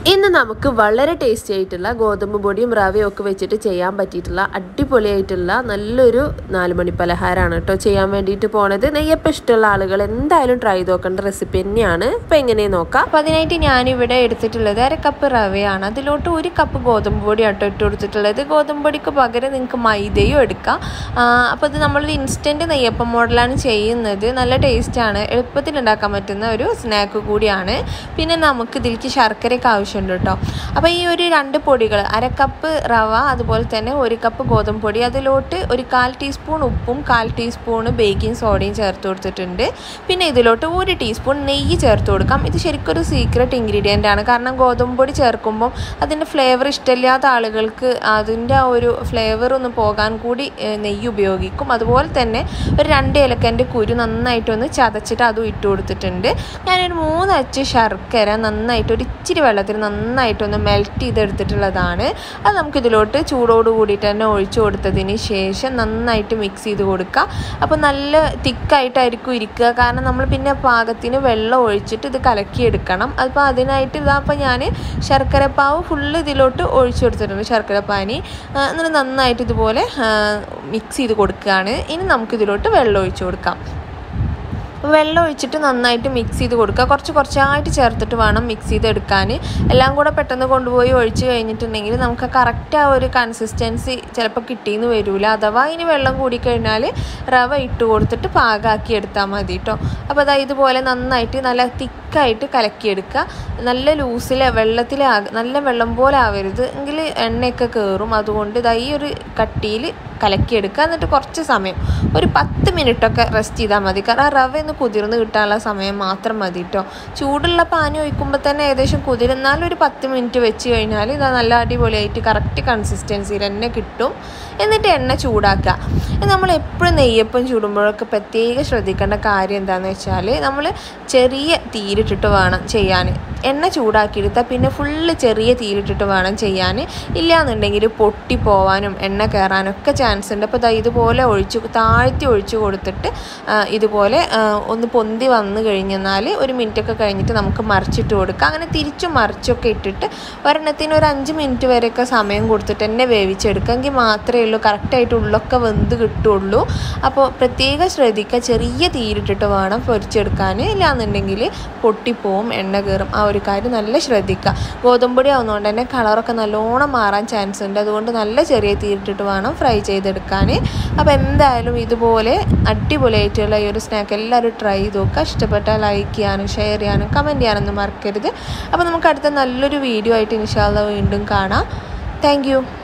ഇന്ന് നമുക്ക് വളരെ ടേസ്റ്റി ആയിട്ടുള്ള ഗോതമ്പ് പൊടിയും റവയും ഒക്കെ വെച്ചിട്ട് ചെയ്യാൻ പറ്റിയിട്ടുള്ള അടിപൊളിയായിട്ടുള്ള നല്ലൊരു നാലുമണി പലഹാരമാണ് കേട്ടോ ചെയ്യാൻ വേണ്ടിയിട്ട് പോണത് നെയ്യപ്പം ഇഷ്ടമുള്ള ആളുകൾ എന്തായാലും ട്രൈ ചെയ്ത് നോക്കേണ്ട റെസിപ്പി തന്നെയാണ് അപ്പം എങ്ങനെ നോക്കാം അപ്പോൾ അതിനായിട്ട് ഞാനിവിടെ എടുത്തിട്ടുള്ളത് അര കപ്പ് റവയാണ് അതിലോട്ട് ഒരു കപ്പ് ഗോതമ്പ് പൊടിയാണ് കേട്ടോ ഇട്ട് കൊടുത്തിട്ടുള്ളത് ഗോതമ്പ് പൊടിക്ക് പകരം നിങ്ങൾക്ക് മൈദയും എടുക്കാം അപ്പോൾ ഇത് നമ്മളൊരു ഇൻസ്റ്റൻറ്റ് നെയ്യപ്പം മോഡലാണ് ചെയ്യുന്നത് നല്ല ടേസ്റ്റാണ് എളുപ്പത്തിൽ ഉണ്ടാക്കാൻ പറ്റുന്ന ഒരു സ്നാക്ക് കൂടിയാണ് പിന്നെ നമുക്ക് ഇതിലേക്ക് ശർക്കരയ്ക്ക് ആവശ്യമുണ്ട് കേട്ടോ അപ്പോൾ ഈ ഒരു രണ്ട് പൊടികൾ അര കപ്പ് റവ അതുപോലെ തന്നെ ഒരു കപ്പ് ഗോതമ്പ് പൊടി അതിലോട്ട് ഒരു കാൽ ടീസ്പൂൺ ഉപ്പും കാൽ ടീസ്പൂൺ ബേക്കിംഗ് സോഡയും ചേർത്ത് കൊടുത്തിട്ടുണ്ട് പിന്നെ ഇതിലോട്ട് ഒരു ടീസ്പൂൺ നെയ്യ് ചേർത്ത് കൊടുക്കാം ഇത് ശരിക്കും ഒരു സീക്രട്ട് ഇൻഗ്രീഡിയൻ്റ് ആണ് കാരണം ഗോതമ്പ് പൊടി ചേർക്കുമ്പോൾ അതിൻ്റെ ഫ്ലേവർ ഇഷ്ടമില്ലാത്ത ആളുകൾക്ക് അതിൻ്റെ ആ ഒരു ഫ്ലേവർ ഒന്ന് പോകാൻ കൂടി ഏഹ്, നെയ്യ് ഉപയോഗിക്കും അതുപോലെ തന്നെ ഒരു രണ്ട് ഏലക്കൻ്റെ കുരു നന്നായിട്ടൊന്ന് ചതച്ചിട്ട് അതും ഇട്ട് കൊടുത്തിട്ടുണ്ട് ഞാനൊരു മൂന്ന് അച്ച് ശർക്കര നന്നായിട്ട് ഒരു ഇച്ചിരി വെള്ളത്തിൽ നന്നായിട്ടൊന്ന് മെൽറ്റ് ചെയ്തെടുത്തിട്ടുള്ളതാണ് അത് നമുക്കിതിലോട്ട് ചൂടോട് കൂടിയിട്ട് തന്നെ ഒഴിച്ചു കൊടുത്തതിന് ശേഷം നന്നായിട്ട് മിക്സ് ചെയ്ത് കൊടുക്കുക അപ്പോൾ നല്ല തിക്കായിട്ടായിരിക്കും ഇരിക്കുക കാരണം നമ്മൾ പിന്നെ പാകത്തിന് വെള്ളം ഒഴിച്ചിട്ട് ഇത് കലക്കിയെടുക്കണം അപ്പോൾ അതിനായിട്ട് ഇതാ അപ്പോൾ ഞാൻ ശർക്കരപ്പാവ് ഫുള്ള് ഇതിലോട്ട് ഒഴിച്ചു കൊടുത്തിട്ടുണ്ട് ശർക്കരപ്പാനി ആ, എന്നിട്ട് നന്നായിട്ട് ഇതുപോലെ മിക്സ് ചെയ്ത് കൊടുക്കുകയാണ് ഇനി നമുക്കിതിലോട്ട് വെള്ളം ഒഴിച്ചു കൊടുക്കാം വെള്ളം ഒഴിച്ചിട്ട് നന്നായിട്ട് മിക്സ് ചെയ്ത് കൊടുക്കുക കുറച്ച് കുറച്ചായിട്ട് ചേർത്തിട്ട് വേണം മിക്സ് ചെയ്തെടുക്കാൻ എല്ലാം കൂടെ പെട്ടെന്ന് കൊണ്ടുപോയി ഒഴിച്ച് കഴിഞ്ഞിട്ടുണ്ടെങ്കിൽ നമുക്ക് കറക്റ്റ് ആ ഒരു കൺസിസ്റ്റൻസി ചിലപ്പോൾ കിട്ടിയെന്ന് വരില്ല അഥവാ ഇനി വെള്ളം കൂടിക്കഴിഞ്ഞാൽ റവ ഇട്ട് കൊടുത്തിട്ട് പാകാക്കി എടുത്താൽ മതി കേട്ടോ അപ്പോൾ അതാ ഇതുപോലെ നന്നായിട്ട് നല്ല തിക്കായിട്ട് കലക്കിയെടുക്കുക നല്ല ലൂസിൽ വെള്ളത്തിൽ നല്ല വെള്ളം പോലെ ആവരുത് എങ്കിൽ എണ്ണയൊക്കെ കയറും അതുകൊണ്ട് ഇതാ ഈ ഒരു കട്ടിയിൽ കലക്കിയെടുക്കുക എന്നിട്ട് കുറച്ച് സമയം ഒരു പത്ത് മിനിറ്റൊക്കെ റെസ്റ്റ് ചെയ്താൽ മതി കാരണം ആ റവ ഒന്ന് കുതിർന്ന് കിട്ടാനുള്ള സമയം മാത്രം മതി കേട്ടോ ചൂടുള്ള പാനി ഒഴിക്കുമ്പോൾ തന്നെ ഏകദേശം കുതിരുന്നാലും ഒരു പത്ത് മിനിറ്റ് വെച്ച് കഴിഞ്ഞാൽ ഇത് നല്ല അടിപൊളിയായിട്ട് കറക്റ്റ് കൺസിസ്റ്റൻസിയിൽ തന്നെ കിട്ടും എന്നിട്ട് എണ്ണ ചൂടാക്കുക ഇത് നമ്മൾ എപ്പോഴും നെയ്യപ്പം ചൂടുമ്പോഴൊക്കെ പ്രത്യേകം ശ്രദ്ധിക്കേണ്ട കാര്യം എന്താണെന്ന് വെച്ചാൽ നമ്മൾ ചെറിയ തീരിട്ടിട്ട് വേണം ചെയ്യാൻ എണ്ണ ചൂടാക്കിയെടുത്താൽ പിന്നെ ഫുള്ള് ചെറിയ തീരിട്ടിട്ട് വേണം ചെയ്യാൻ ഇല്ലയെന്നുണ്ടെങ്കിൽ പൊട്ടി പോവാനും എണ്ണ കയറാനും ഒക്കെ ചാൻസ് ഉണ്ട് അപ്പോൾ ദാ ഇതുപോലെ ഒഴിച്ച് താഴ്ത്തി ഒഴിച്ച് കൊടുത്തിട്ട് ആ, ഇതുപോലെ ആ, ഒന്ന് പൊന്തി വന്നു കഴിഞ്ഞെന്നാൽ ഒരു മിനിറ്റൊക്കെ കഴിഞ്ഞിട്ട് നമുക്ക് മറിച്ചിട്ട് കൊടുക്കാം അങ്ങനെ തിരിച്ചും മറിച്ചൊക്കെ ഇട്ടിട്ട് ഒരെണ്ണത്തിന് ഒരു അഞ്ച് മിനിറ്റ് വരെയൊക്കെ സമയം കൊടുത്തിട്ട് തന്നെ വേവിച്ചെടുക്കാമെങ്കിൽ മാത്രമേ ഉള്ളൂ കറക്റ്റായിട്ട് ഉള്ളൊക്കെ വെന്ത് കിട്ടുള്ളൂ അപ്പോൾ പ്രത്യേകം ശ്രദ്ധിക്കുക ചെറിയ തീരിട്ടിട്ട് വേണം പൊരിച്ചെടുക്കാൻ ഇല്ലാന്നുണ്ടെങ്കിൽ പൊട്ടിപ്പോവും എണ്ണ കയറും ആ ഒരു കാര്യം നല്ല ശ്രദ്ധിക്കുക ഗോതമ്പൊടി ആവുന്നതുകൊണ്ട് തന്നെ കളറൊക്കെ നല്ലോണം മാറാൻ ചാൻസ് ഉണ്ട് അതുകൊണ്ട് നല്ല ചെറിയ തീരിട്ടിട്ട് വേണം ഫ്രൈ ചെയ്തെടുക്കാൻ അപ്പോൾ എന്തായാലും ഇതുപോലെ അടിപൊളിയായിട്ടുള്ള ഈ ഒരു സ്നാക്ക് എല്ലാവരും ട്രൈ ചെയ്ത് നോക്കുക ഇഷ്ടപ്പെട്ടാൽ ലൈക്ക് ചെയ്യാനും ഷെയർ ചെയ്യാനും കമൻറ്റ് ചെയ്യാനൊന്നും മറക്കരുത് അപ്പോൾ നമുക്ക് അടുത്ത നല്ലൊരു വീഡിയോ ആയിട്ട് ഇൻഷാല്ല വീണ്ടും കാണാം താങ്ക്